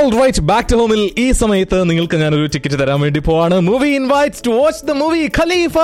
right back to ഹോമിൽ ഈ സമയത്ത് നിങ്ങൾക്ക് ഞാനൊരു ടിക്കറ്റ് തരാൻ വേണ്ടി പോവാണ് movie invites to watch the movie Khalifa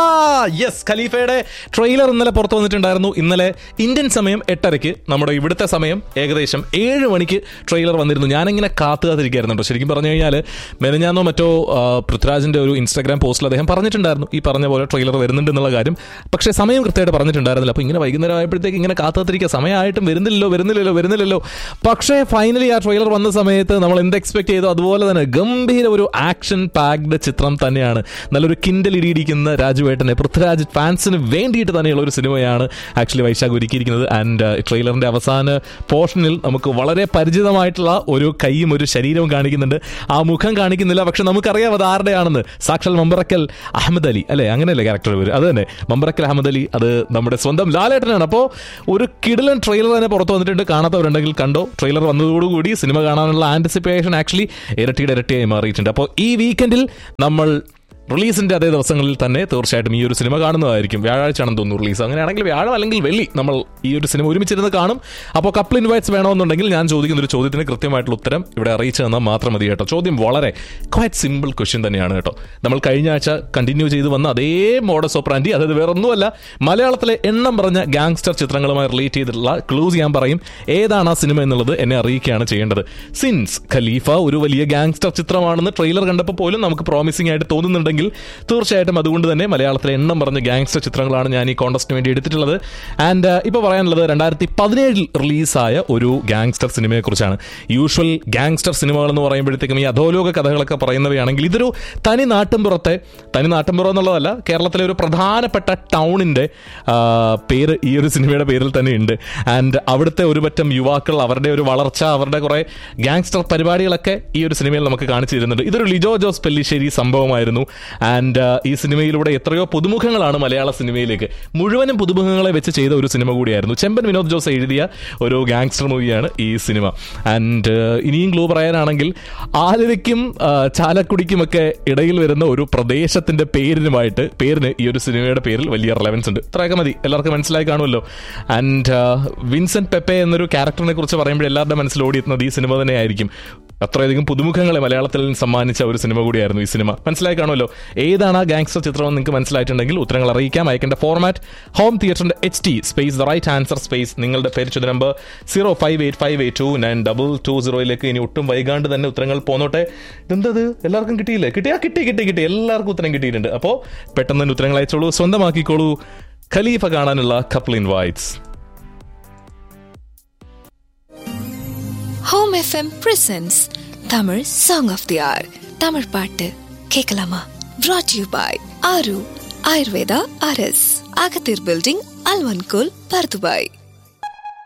yes ഖലീഫയുടെ ട്രെയിലർ ഇന്നലെ പുറത്തു വന്നിട്ടുണ്ടായിരുന്നു ഇന്നലെ ഇന്ത്യൻ സമയം എട്ടരയ്ക്ക് നമ്മുടെ ഇവിടുത്തെ സമയം ഏകദേശം ഏഴ് മണിക്ക് ട്രെയിലർ വന്നിരുന്നു ഞാനിങ്ങനെ കാത്തു കാത്തിരിക്കുകയായിരുന്നു കേട്ടോ ശരിക്കും പറഞ്ഞു കഴിഞ്ഞാൽ മെനഞ്ഞാന്നോ മറ്റോ ആ, പൃഥ്വിരാജിന്റെ ഒരു ഇൻസ്റ്റാഗ്രാം പോസ്റ്റിൽ അദ്ദേഹം പറഞ്ഞിട്ടുണ്ടായിരുന്നു ഈ പറഞ്ഞ പോലെ ട്രെയിലർ വരുന്നുണ്ട് എന്നുള്ള കാര്യം പക്ഷേ സമയം കൃത്യമായിട്ട് പറഞ്ഞിട്ടുണ്ടായിരുന്നില്ല അപ്പോൾ ഇങ്ങനെ വൈകുന്നേരം ആയപ്പോഴത്തേക്ക് ഇങ്ങനെ കാത്തു കാത്തിരിക്കുക സമയമായിട്ടും വരുന്നില്ലല്ലോ വരുന്നില്ലല്ലോ വരുന്നില്ലല്ലോ പക്ഷേ ഫൈനലി ആ ട്രെയിലർ വന്ന സമയത്ത് നമ്മൾ എന്ത് എക്സ്പെക്ട് ചെയ്തു അതുപോലെ തന്നെ ഗംഭീര ഒരു ആക്ഷൻ പാക്ഡ് ചിത്രം തന്നെയാണ് നല്ലൊരു കിൻഡൽ ഇടിയിരിക്കുന്ന രാജുവേട്ടനെ പൃഥ്വിരാജ് ഫാൻസിന് വേണ്ടിയിട്ട് തന്നെയുള്ള ഒരു സിനിമയാണ് ആക്ച്വലി വൈശാഖ് ഒരുക്കിയിരിക്കുന്നത് ആൻഡ് ട്രെയിലറിന്റെ അവസാന പോർഷനിൽ നമുക്ക് വളരെ പരിചിതമായിട്ടുള്ള ഒരു കൈയും ഒരു ശരീരവും കാണിക്കുന്നുണ്ട് ആ മുഖം കാണിക്കുന്നില്ല പക്ഷെ നമുക്കറിയാം അത് ആരുടെയാണെന്ന് സാക്ഷാൽ മമ്പറക്കൽ അഹമ്മദ് അലി അല്ലേ അങ്ങനെയല്ലേ ക്യാരക്ടർ പേര് അത് തന്നെ മമ്പറക്കൽ അഹമ്മദ് അലി അത് നമ്മുടെ സ്വന്തം ലാലേട്ടനാണ് അപ്പോൾ ഒരു കിടിലൻ ട്രെയിലർ തന്നെ പുറത്തു വന്നിട്ടുണ്ട് കാണാത്തവരുണ്ടെങ്കിൽ കണ്ടോ ട്രെയിലർ വന്നതോടുകൂടി സിനിമ കാണാനുള്ള ആന്റിസിപ്പേഷൻ ആക്ച്വലി ഇരട്ടിയുടെ ഇരട്ടിയായി മാറിയിട്ടുണ്ട് അപ്പോൾ ഈ വീക്കെൻഡിൽ നമ്മൾ റിലീസിന്റെ അതേ ദിവസങ്ങളിൽ തന്നെ തീർച്ചയായിട്ടും ഈ ഒരു സിനിമ കാണുന്നതായിരിക്കും വ്യാഴാഴ്ചയാണെന്ന് തോന്നുന്നു റിലീസ് അങ്ങനെയാണെങ്കിൽ വ്യാഴം അല്ലെങ്കിൽ വെള്ളി നമ്മൾ ഈ ഒരു സിനിമ ഒരുമിച്ചിരുന്ന് കാണും അപ്പോൾ കപ്പിൾ ഇൻവൈറ്റ്സ് വേണമെന്നുണ്ടെങ്കിൽ ഞാൻ ചോദിക്കുന്ന ഒരു ചോദ്യത്തിന് കൃത്യമായിട്ടുള്ള ഉത്തരം ഇവിടെ അറിയിച്ചു തന്നാൽ മാത്രം മതി കേട്ടോ ചോദ്യം വളരെ ക്വൈറ്റ് സിമ്പിൾ ക്വസ്റ്റ്യൻ തന്നെയാണ് കേട്ടോ നമ്മൾ കഴിഞ്ഞ ആഴ്ച കണ്ടിന്യൂ ചെയ്ത് വന്ന അതേ മോഡസ് ഓപ്രാൻഡി അതായത് വേറെ ഒന്നുമല്ല മലയാളത്തിലെ എണ്ണം പറഞ്ഞ ഗാങ്സ്റ്റർ ചിത്രങ്ങളുമായി റിലേറ്റ് ചെയ്തിട്ടുള്ള ക്ലൂസ് ഞാൻ പറയും ഏതാണ് ആ സിനിമ എന്നുള്ളത് എന്നെ അറിയിക്കുകയാണ് ചെയ്യേണ്ടത് സിൻസ് ഖലീഫ ഒരു വലിയ ഗാങ്സ്റ്റർ ചിത്രമാണെന്ന് ട്രെയിലർ കണ്ടപ്പോൾ പോലും നമുക്ക് പ്രോമിസിംഗ് ആയിട്ട് തോന്നുന്നുണ്ടെങ്കിൽ തീർച്ചയായിട്ടും അതുകൊണ്ട് തന്നെ മലയാളത്തിലെ എണ്ണം പറഞ്ഞ ഗാങ്സ്റ്റർ ചിത്രങ്ങളാണ് ഞാൻ ഈ കോണ്ടസ്റ്റിന് വേണ്ടി എടുത്തിട്ടുള്ളത് ആൻഡ് ഇപ്പോൾ പറയാനുള്ളത് രണ്ടായിരത്തി പതിനേഴിൽ റിലീസായ ഒരു ഗാങ്സ്റ്റർ സിനിമയെക്കുറിച്ചാണ് യൂഷ്വൽ ഗാങ്സ്റ്റർ സിനിമകൾ എന്ന് പറയുമ്പോഴത്തേക്കും ഈ അധോലോക കഥകളൊക്കെ പറയുന്നവയാണെങ്കിൽ ഇതൊരു തനി നാട്ടിൻപുറത്തെ തനി നാട്ടിൻപുറം എന്നുള്ളതല്ല കേരളത്തിലെ ഒരു പ്രധാനപ്പെട്ട ടൗണിന്റെ ആ, പേര് ഈ ഒരു സിനിമയുടെ പേരിൽ തന്നെ ഉണ്ട് ആൻഡ് അവിടുത്തെ ഒരു പറ്റം യുവാക്കൾ അവരുടെ ഒരു വളർച്ച അവരുടെ കുറെ ഗാങ്സ്റ്റർ പരിപാടികളൊക്കെ ഈ ഒരു സിനിമയിൽ നമുക്ക് കാണിച്ചു തരുന്നുണ്ട് ഇതൊരു ലിജോ ജോസ് പെല്ലിശ്ശേരി സംഭവമായിരുന്നു ആൻഡ് ഈ സിനിമയിലൂടെ എത്രയോ പുതുമുഖങ്ങളാണ് മലയാള സിനിമയിലേക്ക് മുഴുവനും പുതുമുഖങ്ങളെ വെച്ച് ചെയ്ത ഒരു സിനിമ കൂടിയായിരുന്നു ചെമ്പൻ വിനോദ് ജോസ് എഴുതിയ ഒരു ഗാങ്സ്റ്റർ മൂവിയാണ് ഈ സിനിമ ആൻഡ് ഇനിയും ക്ലൂ പറയാനാണെങ്കിൽ ആലുവയ്ക്കും ആ, ചാലക്കുടിക്കുമൊക്കെ ഇടയിൽ വരുന്ന ഒരു പ്രദേശത്തിന്റെ പേരിനുമായിട്ട് പേരിന് ഈ ഒരു സിനിമയുടെ പേരിൽ വലിയ റെലവൻസ് ഉണ്ട് ഇത്രയൊക്കെ മതി എല്ലാവർക്കും മനസ്സിലായി കാണുമല്ലോ ആൻഡ് വിൻസെന്റ് പെപ്പെ എന്നൊരു ക്യാരക്ടറിനെ കുറിച്ച് പറയുമ്പോൾ എല്ലാവരുടെ മനസ്സിൽ ഓടിയെത്തുന്നത് ഈ സിനിമ തന്നെയായിരിക്കും അത്രയധികം പുതുമുഖങ്ങളെ മലയാളത്തിൽ സമ്മാനിച്ച ഒരു സിനിമ കൂടിയായിരുന്നു ഈ സിനിമ മനസ്സിലായി കാണുമല്ലോ ഏതാണ് ആ ഗാങ്സ്റ്റർ ചിത്രം എന്ന് നിങ്ങൾക്ക് മനസ്സിലായിട്ടുണ്ടെങ്കിൽ ഉത്തരങ്ങൾ അറിയിക്കാം അയക്കേണ്ട ഫോർമാറ്റ് ഹോം തിയേറ്ററിന്റെ H T space the right answer space നിങ്ങളുടെ പേര് ചുത number zero five eight five eight two nine double two സീറോയിലേക്ക് ഇനി ഒട്ടും വൈകാണ്ട് തന്നെ ഉത്തരങ്ങൾ പോന്നോട്ടെ ഇതെന്തത് എല്ലാവർക്കും കിട്ടിയില്ലേ കിട്ടിയാ കിട്ടി കിട്ടി കിട്ടി എല്ലാവർക്കും ഉത്തരം കിട്ടിയിട്ടുണ്ട് അപ്പോൾ പെട്ടെന്ന് തന്നെ ഉത്തരങ്ങൾ അയച്ചോളൂ സ്വന്തമാക്കിക്കോളൂ ഖലീഫ കാണാനുള്ള couple invites home FM presents Tamil song of the hour Tamil பாட்டு கேட்கலாமா brought யூ பாய் ஆரு ஆயுர்வேதா அரஸ் அகத்தீர் பில்டிங் அல்வன்கோல் பர்துபாய்